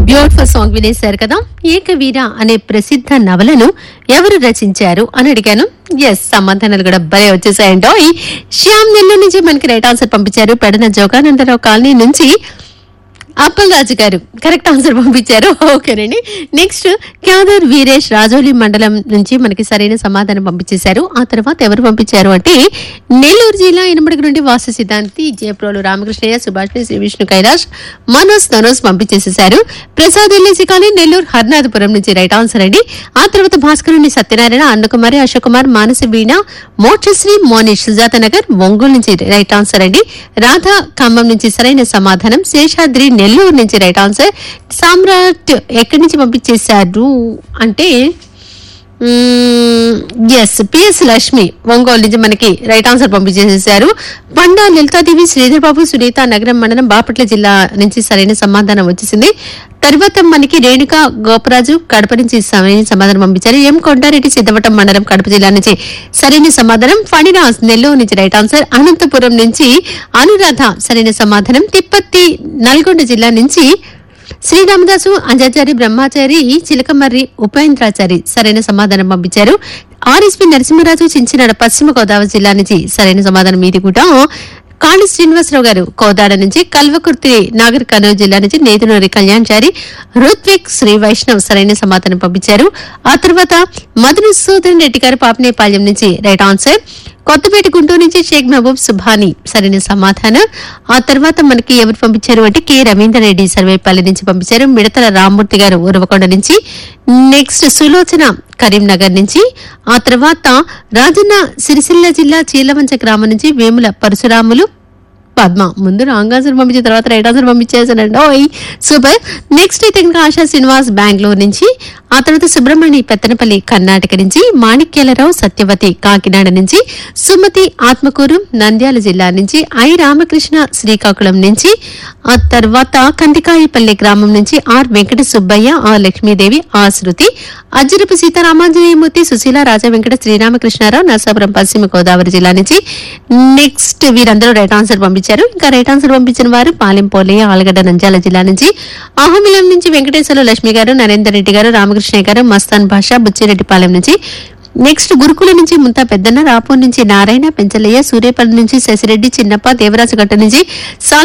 beautiful song వినేశారు కదా ఏకవీర అనే ప్రసిద్ధ నవలను ఎవరు రచించారు అని అడిగాను ఎస్ సమాధానాలు కూడా భలే వచ్చేసాయంటో ఈ శ్యామ్ నెల్లూరు నుంచి మనకి రైట్ ఆన్సర్ పంపించారు పెడన జోగానందరావు కాలనీ నుంచి అప్పలరాజు గారు కరెక్ట్ ఆన్సర్ పంపించారు ఓకేనండి నెక్స్ట్ క్యాదర్ వీరేష్ రాజోలి మండలం నుంచి మనకి సరైన సమాధానం పంపించేశారు ఆ తర్వాత ఎవరు పంపించారు అంటే నెల్లూరు జిల్లా ఎనమడికి నుండి వాసు సిద్ధాంతి జయప్రోలు రామకృష్ణయ్య సుభాష్ని శ్రీ విష్ణు కైలాష్ మనోజ్ తనోజ్ పంపించేసేశారు ప్రసాద్ ఎల్లేసి కానీ నెల్లూరు హర్నాథపురం నుంచి రైట్ ఆన్సర్ అండి ఆ తర్వాత భాస్కరుని సత్యనారాయణ అన్నకుమారి అశోక్ కుమార్ మానసి వీణ మోక్షశ్రీ మోనిష్ సుజాత నగర్ ఒంగోలు నుంచి రైట్ ఆన్సర్ అండి రాధా ఖమ్మం నుంచి సరైన సమాధానం శేషాద్రి నెల్లూరు నుంచి రైట్ ఆన్సర్ సామ్రాట్ ఎక్కడి నుంచి పంపించేశారు అంటే ఎస్ పిఎస్ లక్ష్మి ఒంగోలు నుంచి మనకి రైట్ ఆన్సర్ పంపించేసేసారు పండా లలితాదేవి శ్రీధర్ బాబు సునీత నగరం మండలం బాపట్ల జిల్లా నుంచి సరైన సమాధానం వచ్చేసింది తర్వాత మనకి రేణుక గోపరాజు కడప నుంచి సరైన సమాధానం పంపించారు ఎం కొండారెడ్డి సిద్ధవటం మండలం కడప జిల్లా నుంచి సరైన సమాధానం ఫణిరాజ్ నెల్లూరు నుంచి రైట్ ఆన్సర్ అనంతపురం నుంచి అనురాధ సరైన సమాధానం తిప్పత్తి నల్గొండ జిల్లా నుంచి శ్రీరామదాసు అంజాచారి బ్రహ్మాచారి చిలకమర్రి ఉపేంద్రాచారి సరైన సమాధానం పంపించారు ఆర్ఎస్పి నరసింహరాజు చించినాడ పశ్చిమ గోదావరి జిల్లా నుంచి సరైన సమాధానం ఇది కూడా కాళీ శ్రీనివాసరావు గారు కోదాడ నుంచి కల్వకుర్తి నాగర్ కర్నూలు జిల్లా నుంచి నేదునూరి కళ్యాణ్చారి రుత్విక్ శ్రీ వైష్ణవ్ సరైన సమాధానం పంపించారు ఆ తర్వాత మధుసూదన్ రెడ్డి గారు పాపనేపాలెం నుంచి రైట్ ఆన్సర్ కొత్తపేట గుంటూరు నుంచి షేక్ మహబూబ్ సుభాని సరైన సమాధానం ఆ తర్వాత మనకి ఎవరు పంపించారు అంటే కె రవీందర్ రెడ్డి సర్వేపల్లి నుంచి పంపించారు మిడతల రామ్మూర్తి గారు ఉరవకొండ నుంచి నెక్స్ట్ సులోచన కరీంనగర్ నుంచి ఆ తర్వాత రాజన్న సిరిసిల్ల జిల్లా చీలవంచ గ్రామం నుంచి వేముల పరశురాములు పద్మ ముందు రాంగ్ ఆన్సర్ పంపించిన తర్వాత రైట్ ఆన్సర్ పంపించేసానండి ఓయ్ సూపర్ నెక్స్ట్ అయితే ఇంకా ఆశా శ్రీనివాస్ బెంగళూరు నుంచి ఆ తర్వాత సుబ్రహ్మణ్య పెత్తనపల్లి కర్ణాటక నుంచి మాణిక్యాలరావు సత్యవతి కాకినాడ నుంచి సుమతి ఆత్మకూరు నంద్యాల జిల్లా నుంచి ఐ రామకృష్ణ శ్రీకాకుళం నుంచి ఆ తర్వాత కందికాయపల్లి గ్రామం నుంచి R Venkata Subbaiah R Lakshmidevi A Shruthi Ajjarapu Sitaramanjaneyamurthy Susheela రాజా వెంకట శ్రీరామకృష్ణారావు నరసాపురం పశ్చిమ గోదావరి జిల్లా నుంచి నెక్స్ట్ వీరందరూ రైట్ ఆన్సర్ పంపించారు ఇంకా రైట్ ఆన్సర్ పంపించిన వారు పాలెంపోలి ఆలగడ్డ నంద్యాల జిల్లా నుంచి అహోమిలం నుంచి వెంకటేశ్వర లక్ష్మి గారు నరేందర్ రెడ్డి గారు రామకృష్ణ గారు మస్తాన్ భాష బుచ్చిరెడ్డిపాలెం నుంచి నెక్స్ట్ గురుకుల నుంచి ముంతా పెద్దన్న రాపూర్ నుంచి నారాయణ పెంచలయ్య సూర్యపల్లి నుంచి శశిరెడ్డి చిన్నప్ప దేవరాజగట్ట నుంచి సాల్